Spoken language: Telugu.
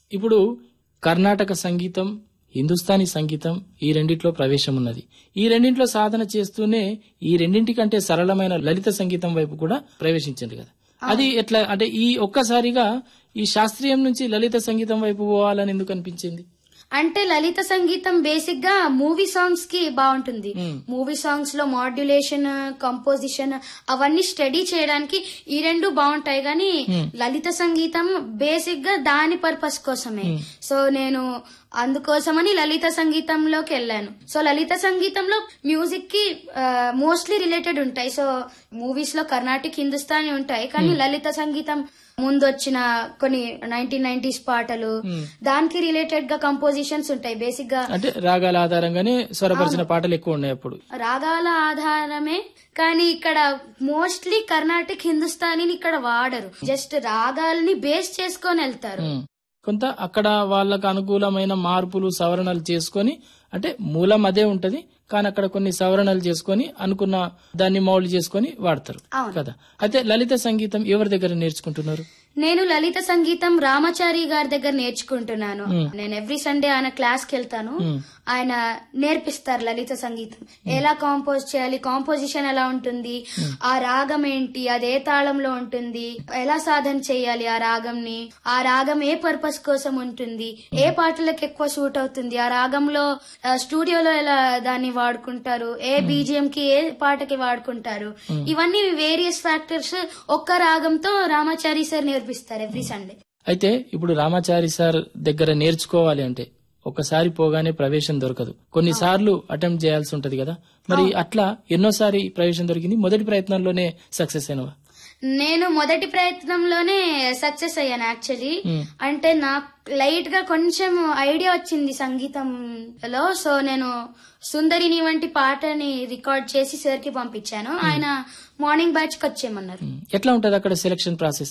ఇప్పుడు కర్ణాటక సంగీతం హిందుస్థానీ సంగీతం ఈ రెండిట్లో ప్రవేశం ఉన్నది ఈ రెండింటిలో సాధన చేస్తూనే ఈ రెండింటికంటే సరళమైన లలిత సంగీతం వైపు కూడా ప్రవేశించింది కదా అది ఎట్లా అంటే ఈ ఒక్కసారిగా ఈ శాస్త్రీయం నుంచి లలిత సంగీతం వైపు పోవాలని ఎందుకు అనిపించింది అంటే లలిత సంగీతం బేసిక్ గా మూవీ సాంగ్స్ కి బాగుంటుంది మూవీ సాంగ్స్ లో మాడ్యులేషన్ కంపోజిషన్ అవన్నీ స్టడీ చేయడానికి ఈ రెండు బాగుంటాయి కానీ లలిత సంగీతం బేసిక్ గా దాని పర్పస్ కోసమే సో నేను అందుకోసమని లలిత సంగీతంలోకి వెళ్ళాను సో లలిత సంగీతంలో మ్యూజిక్ కి మోస్ట్లీ రిలేటెడ్ ఉంటాయి సో మూవీస్ లో కర్ణాటిక్ హిందుస్థానీ ఉంటాయి కానీ లలిత సంగీతం ముందు వచ్చిన కొన్ని నైన్టీన్ నైన్టీస్ పాటలు దానికి రిలేటెడ్ గా కంపోజిషన్స్ ఉంటాయి బేసిక్ గా అంటే రాగాల ఆధారంగానే స్వరపరిచిన పాటలు ఎక్కువ ఉన్నాయి అప్పుడు రాగాల ఆధారమే కానీ ఇక్కడ మోస్ట్లీ కర్ణాటిక్ హిందుస్థానీని ఇక్కడ వాడరు జస్ట్ రాగాల్ని బేస్ చేసుకొని వెళ్తారు ఉమ్. కొంత అక్కడ వాళ్ళకు అనుకూలమైన మార్పులు సవరణలు చేసుకొని అంటే మూలం అదే ఉంటది కానీ అక్కడ కొన్ని సవరణలు చేసుకొని అనుకున్న దాన్ని మౌల్డ్ చేసుకొని వాడతారు అవును. కదా అయితే లలిత సంగీతం ఎవరి దగ్గర నేర్చుకుంటున్నారు నేను లలిత సంగీతం రామాచారి గారి దగ్గర నేర్చుకుంటున్నాను నేను ఎవ్రీ సండే ఆయన క్లాస్ కి వెళ్తాను ఆయన నేర్పిస్తారు లలిత సంగీతం ఎలా కాంపోజ్ చేయాలి కాంపోజిషన్ ఎలా ఉంటుంది ఆ రాగం ఏంటి అది ఏ తాళంలో ఉంటుంది ఎలా సాధన చేయాలి ఆ రాగంని ఆ రాగం ఏ పర్పస్ కోసం ఉంటుంది ఏ పాటలకు ఎక్కువ సూట్ అవుతుంది ఆ రాగంలో ఆ, స్టూడియోలో ఎలా దాన్ని వాడుకుంటారు ఏ బీజిఎం కి ఏ పాటకి వాడుకుంటారు ఇవన్నీ వేరియస్ ఫ్యాక్టర్స్ ఒక్క రాగంతో రామాచారి సార్ నేర్పిస్తారు ఎవ్రీ సండే అయితే ఇప్పుడు రామాచారి సార్ దగ్గర నేర్చుకోవాలి అంటే ఒకసారి పోగానే ప్రవేశం దొరకదు కొన్నిసార్లు అటెంప్ట్ చేయాల్సి ఉంటది కదా మరి అట్లా ఎన్నోసారి ప్రవేశం దొరికింది మొదటి ప్రయత్నంలోనే సక్సెస్ అయినవా నేను మొదటి ప్రయత్నంలోనే సక్సెస్ అయ్యాను యాక్చువల్లీ అంటే నాకు లైట్ గా కొంచెం ఐడియా వచ్చింది సంగీతంలో సో నేను సుందరిని వంటి పాటని రికార్డ్ చేసి సార్ కి పంపించాను ఆయన మార్నింగ్ బ్యాచ్ కి వచ్చేయమన్నారు ఎట్లా ఉంటది అక్కడ సెలక్షన్ ప్రాసెస్